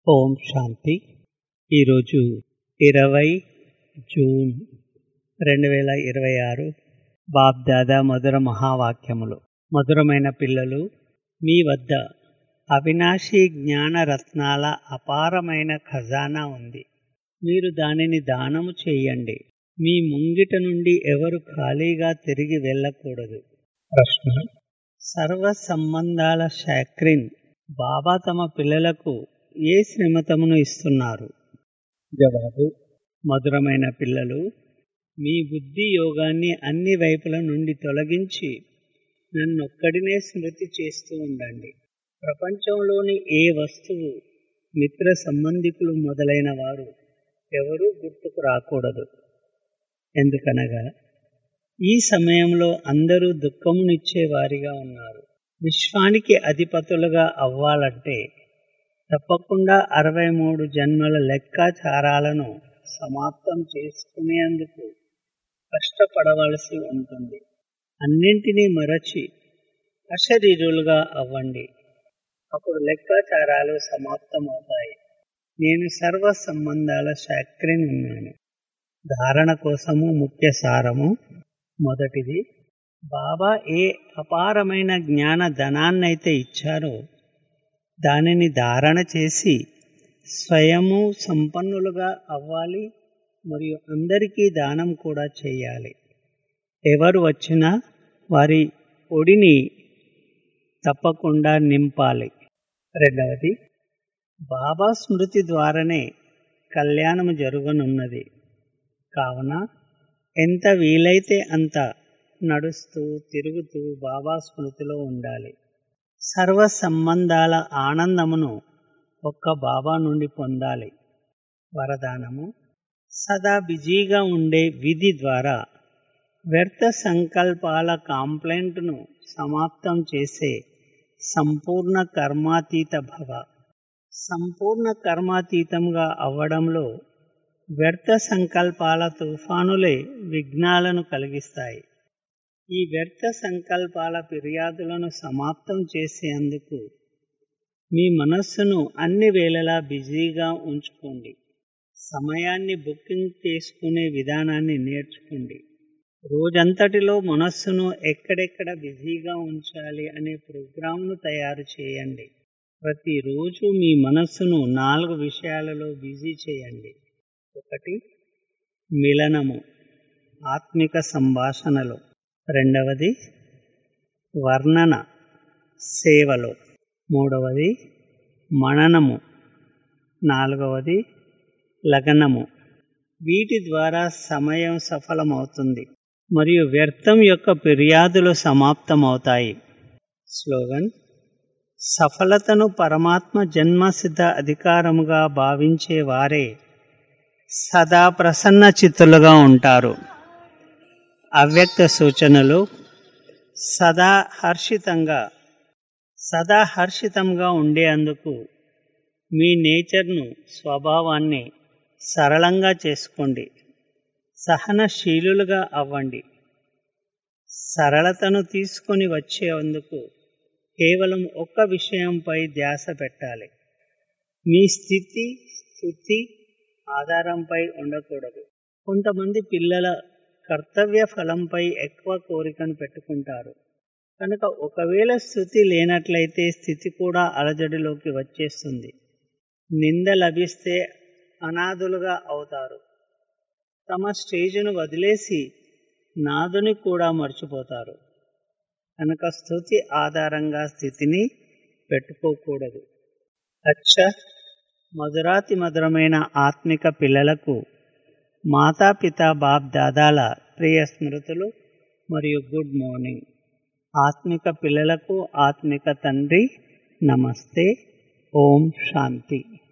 ఓం శాంతి ఈరోజు ఇరవై జూన్ రెండు వేల ఇరవై ఆరు బాబ్దాదా మధుర మహావాక్యములు మధురమైన పిల్లలు మీ వద్ద అవినాశి జ్ఞాన రత్నాల అపారమైన ఖజానా ఉంది మీరు దానిని దానము చేయండి మీ ముంగిట నుండి ఎవరు ఖాళీగా తిరిగి వెళ్ళకూడదు ప్రశ్న సర్వ సంబంధాల శాక్రిన్ బాబా తమ పిల్లలకు ఏ శ్రీమతమును ఇస్తున్నారు జవాబు మధురమైన పిల్లలు మీ బుద్ధి యోగాన్ని అన్ని వైపుల నుండి తొలగించి నన్నొక్కడినే స్మృతి చేస్తూ ఉండండి ప్రపంచంలోని ఏ వస్తువు మిత్ర సంబంధికులు మొదలైన వారు ఎవరూ గుర్తుకు రాకూడదు ఎందుకనగా ఈ సమయంలో అందరూ దుఃఖమునిచ్చే వారిగా ఉన్నారు విశ్వానికి అధిపతులుగా అవ్వాలంటే తప్పకుండా అరవై మూడు జన్మల లెక్కాచారాలను సమాప్తం చేసుకునేందుకు కష్టపడవలసి ఉంటుంది అన్నింటినీ మరచి అశరీరులుగా అవ్వండి అప్పుడు లెక్కాచారాలు సమాప్తమవుతాయి నేను సర్వ సంబంధాల శాక్రిని ఉన్నాను ధారణ కోసము ముఖ్య సారము మొదటిది బాబా ఏ అపారమైన జ్ఞాన ధనాన్నైతే ఇచ్చారో దానిని ధారణ చేసి స్వయము సంపన్నులుగా అవ్వాలి మరియు అందరికీ దానం కూడా చేయాలి ఎవరు వచ్చినా వారి ఒడిని తప్పకుండా నింపాలి రెండవది బాబా స్మృతి ద్వారానే కళ్యాణము జరగనున్నది కావున ఎంత వీలైతే అంత నడుస్తూ తిరుగుతూ బాబా స్మృతిలో ఉండాలి సర్వ సంబంధాల ఆనందమును ఒక్క బాబా నుండి పొందాలి వరదానము సదా బిజీగా ఉండే విధి ద్వారా వ్యర్థ సంకల్పాల కాంప్లైంట్ను సమాప్తం చేసే సంపూర్ణ కర్మాతీత భవ సంపూర్ణ కర్మాతీతంగా అవ్వడంలో వ్యర్థ సంకల్పాల తుఫానులే విఘ్నాలను కలిగిస్తాయి ఈ వ్యర్థ సంకల్పాల ఫిర్యాదులను సమాప్తం చేసేందుకు మీ మనస్సును అన్ని వేళలా బిజీగా ఉంచుకోండి సమయాన్ని బుకింగ్ చేసుకునే విధానాన్ని నేర్చుకోండి రోజంతటిలో మనస్సును ఎక్కడెక్కడ బిజీగా ఉంచాలి అనే ప్రోగ్రాంను తయారు చేయండి ప్రతిరోజు మీ మనస్సును నాలుగు విషయాలలో బిజీ చేయండి ఒకటి మిలనము ఆత్మిక సంభాషణలో రెండవది వర్ణన సేవలో మూడవది మననము నాలుగవది లగనము వీటి ద్వారా సమయం సఫలమవుతుంది మరియు వ్యర్థం యొక్క ఫిర్యాదులు సమాప్తమవుతాయి స్లోగన్ సఫలతను పరమాత్మ జన్మసిద్ధ అధికారముగా భావించే వారే సదా ప్రసన్న చిత్తులుగా ఉంటారు అవ్యక్త సూచనలు సదా హర్షితంగా సదా హర్షితంగా ఉండేందుకు మీ నేచర్ను స్వభావాన్ని సరళంగా చేసుకోండి సహనశీలులుగా అవ్వండి సరళతను తీసుకొని వచ్చేందుకు కేవలం ఒక్క విషయంపై ధ్యాస పెట్టాలి మీ స్థితి స్థుతి ఆధారంపై ఉండకూడదు కొంతమంది పిల్లల కర్తవ్య ఫలంపై ఎక్కువ కోరికను పెట్టుకుంటారు కనుక ఒకవేళ స్థుతి లేనట్లయితే స్థితి కూడా అలజడిలోకి వచ్చేస్తుంది నింద లభిస్తే అనాథులుగా అవుతారు తమ స్టేజ్ను వదిలేసి నాదుని కూడా మర్చిపోతారు కనుక స్థుతి ఆధారంగా స్థితిని పెట్టుకోకూడదు అచ్చ మధురాతి మధురమైన ఆత్మిక పిల్లలకు మాతాపిత బాప్ దాదాల ప్రియ స్మృతులు మరియు గుడ్ మార్నింగ్ ఆత్మిక పిల్లలకు ఆత్మిక తండ్రి నమస్తే ఓం శాంతి